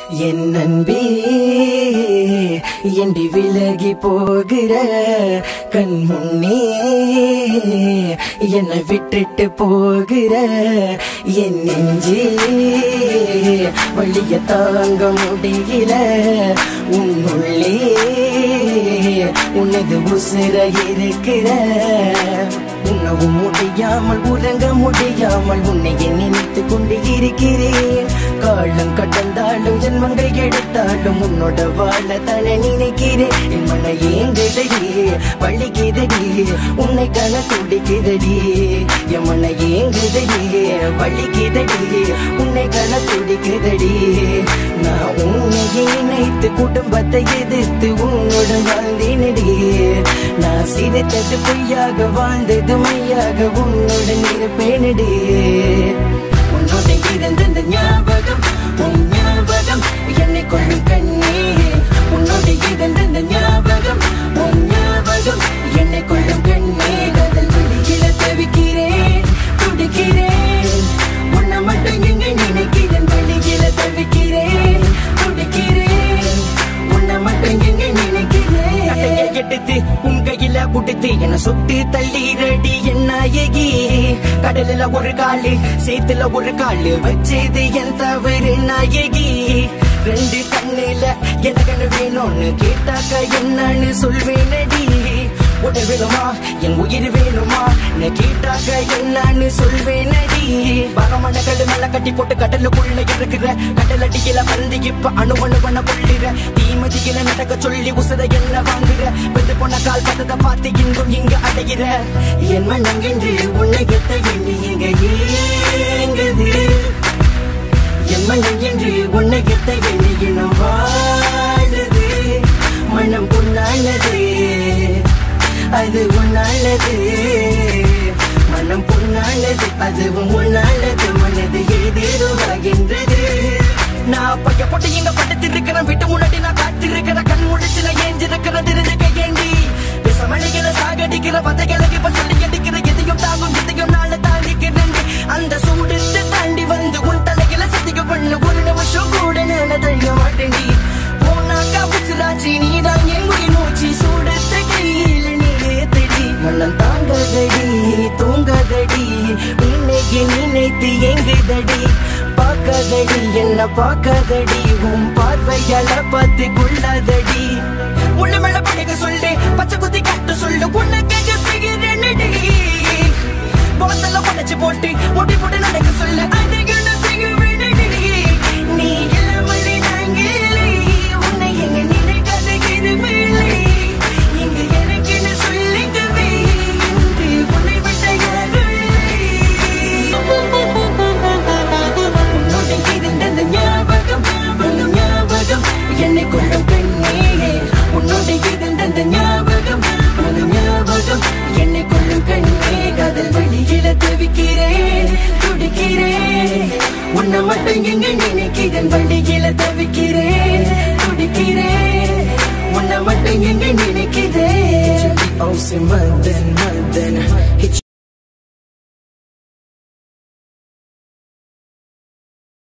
என் நன்பே எண்டி விலகி போகிற கண் முன்னே என்னை விட்டுட்டு போகிற என் நெஞ்சே வழிய தாங்க முடியல உன்னுள்ளே உனது உசிர இருக்கிற உண்ணவும் முடியாமல் உறங்க முடியாமல் உன்னை நினைத்து கொண்டு இருக்கிறேன் காலம் கடந்தாலும் ஜென்மங்கள் எடுத்தாலும் உன்னோட வாழ தன நினைக்கிறேன் என் மன ஏங்குதடி வழிக்குதடி உன்னை கண துடிக்குதடி என் மன ஏங்குதடி வழிக்குதடி உன்னை கண துடிக்குதடி நான் உன்னை நினைத்து குடும்பத்தை எதிர்த்து உன்னுடன் வாழ்ந்தேனடி நான் சிரித்தது பொய்யாக வாழ்ந்தது மையாக உன்னுடன் இருப்பேனடி உன்னோட இருந்த ஞாபகம் உன் ஞாபகம் என்னை கொள்ளும் கண்ணே உன்னோட இருந்த ஞாபகம் உன் ஞாபகம் என்னை கொள்ளும் கண்ணே கதல் வெளியில தவிக்கிறேன் துடிக்கிறேன் உன்னை மட்டும் எங்க நினைக்கிறேன் வெளியில தவிக்கிறேன் துடிக்கிறேன் உன்னை மட்டும் எங்க நினைக்கிறேன் அட்டையை எடுத்து உன் கையில புடித்து என்ன சுட்டு தள்ளிரடி என் நாயகி கடலில ஒரு காலு சேத்துல ஒரு காலு வச்சது என் தவறு நாயகி ரெண்டு கண்ணுல எனக்கு வேணும்னு கேட்டாக்க என்னன்னு சொல்வேனடி உடல் வேணுமா என் உயிர் வேணுமா நான் கேட்டாக்க என்னன்னு சொல்வேனடி பகமான கல்லு மேல கட்டி போட்டு கடலுக்குள்ள இருக்கிற கடல் அடியில வந்து இப்ப அணுவணுவன கொள்ளுற தீமதியில நடக்க சொல்லி உசுர என்ன வாங்குற வெந்து போன கால் பதத்தை பார்த்து இங்கும் இங்க அடைகிற என் மனங்கென்று உன்னை கெத்த எண்ணி இங்க ஏங்குது என் மனம் என்று உன்னை கெத்த எண்ணி இனம் வாழுது மனம் பொன்னானது அது உன்னாலது மனம் பொன்னானது அதுவும் உன்னாலது மனது ஏதேதோ ஆகின்றது நான் பைய போட்டு இங்க படுத்து இருக்கிறேன் விட்டு முன்னாடி நான் காத்து இருக்கிற கண் முடிச்சு நான் ஏஞ்சிருக்கிற தெரிஞ்சுக்க ஏண்டி விசமணிகளை சாகடிக்கிற பதைகளுக்கு இப்ப சொல்லி அடிக்கிற எதையும் தாங்கும் எதையும் நாள தாண்டிக்கிறேன் அந்த சூடுத்து தாண்டி வந்து உன் தலையில சத்திக்க பண்ண ஒரு நிமிஷம் கூட நான் தழிய மாட்டேன் போனாக்கா புசுராச்சி நீதான் என் உயிர் மூச்சு சூடுத்த கையில் நீ ஏத்தடி மனம் தாங்கதடி தூங்கதடி உன்னைக்கு நினைத்து எங்குதடி பார்க்கதடி என்ன பார்க்கதடி உன் பார்வையால பார்த்து கொள்ளாதடி உள்ள மேல படுக்க சொல்லு பச்சை குத்தி கட்டு சொல்லு உனக்கு செய்கிறேன்டி போத்தல உடைச்சு போட்டு முட்டி போட்டு நடக்க சொல்லு அதுக்கு நான் செய்வேனடி நீ இல்லாமலே நாங்க இல்லை உன்னை எங்க நினைக்காத இருவில்லை இங்கு எனக்கு என்ன சொல்லுங்கவே என்று உன்னை விட்ட யாரும் உன்னோட இருந்தது ஞாபகம் உன் ஞாபகம் என்னை கொள்ளும் பெண்ணே உன்னோட இருந்தது ஞாபகம் உன் ஞாபகம் என்னை கொள்ளும் கண்ணே காதல் வழியில தவிக்கிறேன் துடிக்கிறேன் உன்னை மட்டும் எங்க நினைக்கிறேன் வழியில தவிக்கிறேன் துடிக்கிறேன் உன்னை மட்டும் எங்க நினைக்கிறேன் மதன் மதன்